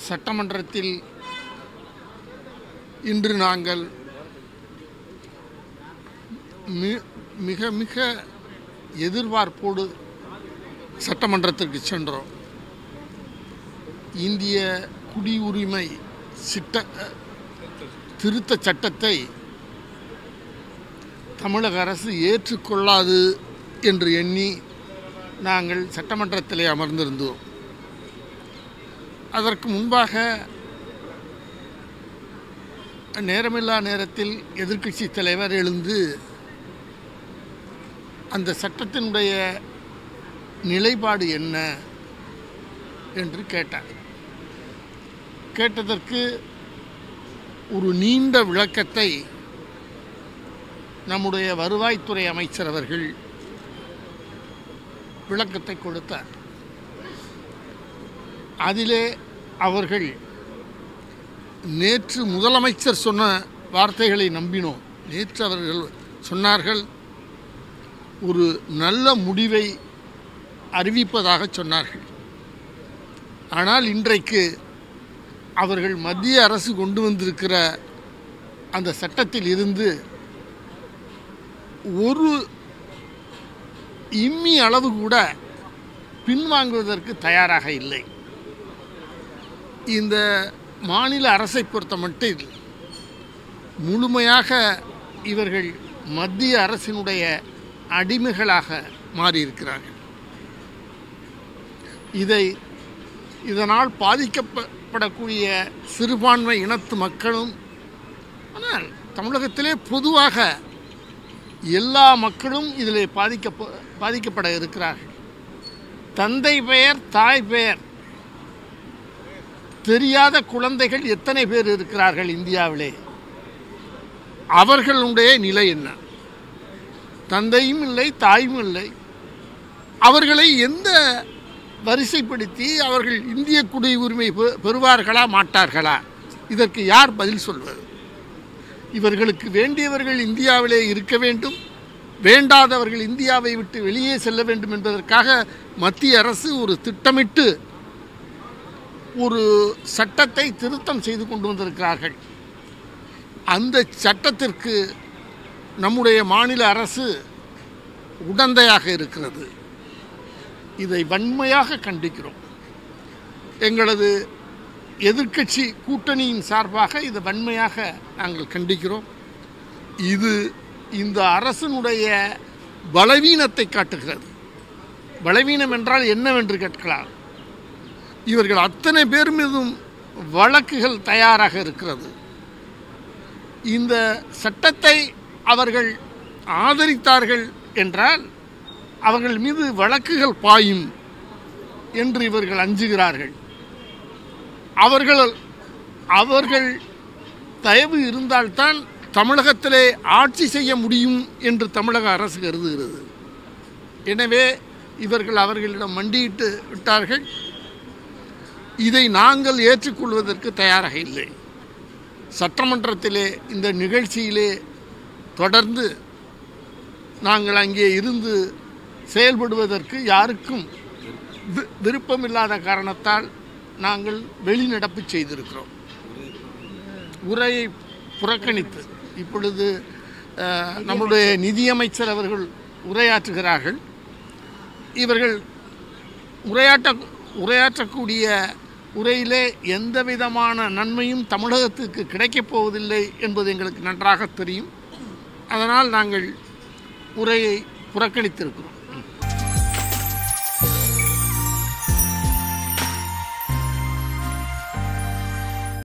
சட்டமன்றத்தில் இன்று நாங்கள் மி- மிக மிக எதிர்பார்ப்போடு சட்டமன்றத்திற்கு சென்றோம் இந்திய குடியுரிமை சிட்ட திருத்த சட்டத்தை தமிழக அரசு ஏற்றுக்கொள்ளாது என்று எண்ணி நாங்கள் சட்டமன்றத்திலே அமர்ந்திருந்தோம் அதற்கு முன்பாக நேரமில்லா நேரத்தில் எதிர்க்கட்சி தலைவர் எழுந்து அந்த சட்டத்தினுடைய நிலைப்பாடு என்ன என்று கேட்டார் கேட்டதற்கு ஒரு நீண்ட விளக்கத்தை நம்முடைய வருவாய்த்துறை அமைச்சர் அவர்கள் விளக்கத்தை கொடுத்தார் அதிலே அவர்கள் நேற்று முதலமைச்சர் சொன்ன வார்த்தைகளை நம்பினோம் நேற்று அவர்கள் சொன்னார்கள் ஒரு நல்ல முடிவை அறிவிப்பதாக சொன்னார்கள் ஆனால் இன்றைக்கு அவர்கள் மத்திய அரசு கொண்டு வந்திருக்கிற அந்த சட்டத்தில் இருந்து ஒரு இம்மி அளவு கூட பின்வாங்குவதற்கு தயாராக இல்லை இந்த மாநில அரசை பொறுத்த மட்டில் முழுமையாக இவர்கள் மத்திய அரசினுடைய அடிமைகளாக மாறியிருக்கிறார்கள் இதை இதனால் பாதிக்கப்படக்கூடிய சிறுபான்மை இனத்து மக்களும் ஆனால் தமிழகத்திலே பொதுவாக எல்லா மக்களும் இதில் பாதிக்க பாதிக்கப்பட இருக்கிறார்கள் தந்தை பெயர் தாய் பெயர் தெரியாத குழந்தைகள் எத்தனை பேர் இருக்கிறார்கள் இந்தியாவிலே அவர்களுடைய நிலை என்ன தந்தையும் இல்லை தாயும் இல்லை அவர்களை எந்த வரிசைப்படுத்தி அவர்கள் இந்திய குடியுரிமை பெ- பெறுவார்களா மாட்டார்களா இதற்கு யார் பதில் சொல்வது இவர்களுக்கு வேண்டியவர்கள் இந்தியாவிலே இருக்க வேண்டும் வேண்டாதவர்கள் இந்தியாவை விட்டு வெளியே செல்ல வேண்டும் என்பதற்காக மத்திய அரசு ஒரு திட்டமிட்டு ஒரு சட்டத்தை திருத்தம் செய்து கொண்டு வந்திருக்கிறார்கள் அந்த சட்டத்திற்கு நம்முடைய மாநில அரசு உடந்தையாக இருக்கிறது இதை வன்மையாக கண்டிக்கிறோம் எங்களது எதிர்க்கட்சி கூட்டணியின் சார்பாக இதை வன்மையாக நாங்கள் கண்டிக்கிறோம் இது இந்த அரசினுடைய பலவீனத்தை காட்டுகிறது பலவீனம் என்றால் என்னவென்று கேட்கலாம் இவர்கள் அத்தனை பேர் மீதும் வழக்குகள் தயாராக இருக்கிறது இந்த சட்டத்தை அவர்கள் ஆதரித்தார்கள் என்றால் அவர்கள் மீது வழக்குகள் பாயும் என்று இவர்கள் அஞ்சுகிறார்கள் அவர்கள் அவர்கள் தயவு இருந்தால்தான் தமிழகத்திலே ஆட்சி செய்ய முடியும் என்று தமிழக அரசு கருதுகிறது எனவே இவர்கள் அவர்களிடம் மண்டியிட்டு விட்டார்கள் இதை நாங்கள் ஏற்றுக்கொள்வதற்கு தயாராக இல்லை சட்டமன்றத்திலே இந்த நிகழ்ச்சியிலே தொடர்ந்து நாங்கள் அங்கே இருந்து செயல்படுவதற்கு யாருக்கும் வி- விருப்பமில்லாத காரணத்தால் நாங்கள் வெளிநடப்பு செய்திருக்கிறோம் உரையை புறக்கணித்து இப்பொழுது அஹ், நம்முடைய நிதியமைச்சர் அவர்கள் உரையாற்றுகிறார்கள் இவர்கள் உரையாற்ற உரையாற்றக்கூடிய உரையிலே எந்த விதமான நன்மையும் தமிழகத்துக்கு கிடைக்கப் போவதில்லை என்பது எங்களுக்கு நன்றாக தெரியும் அதனால் நாங்கள் உரையை புறக்கணித்திருக்கிறோம்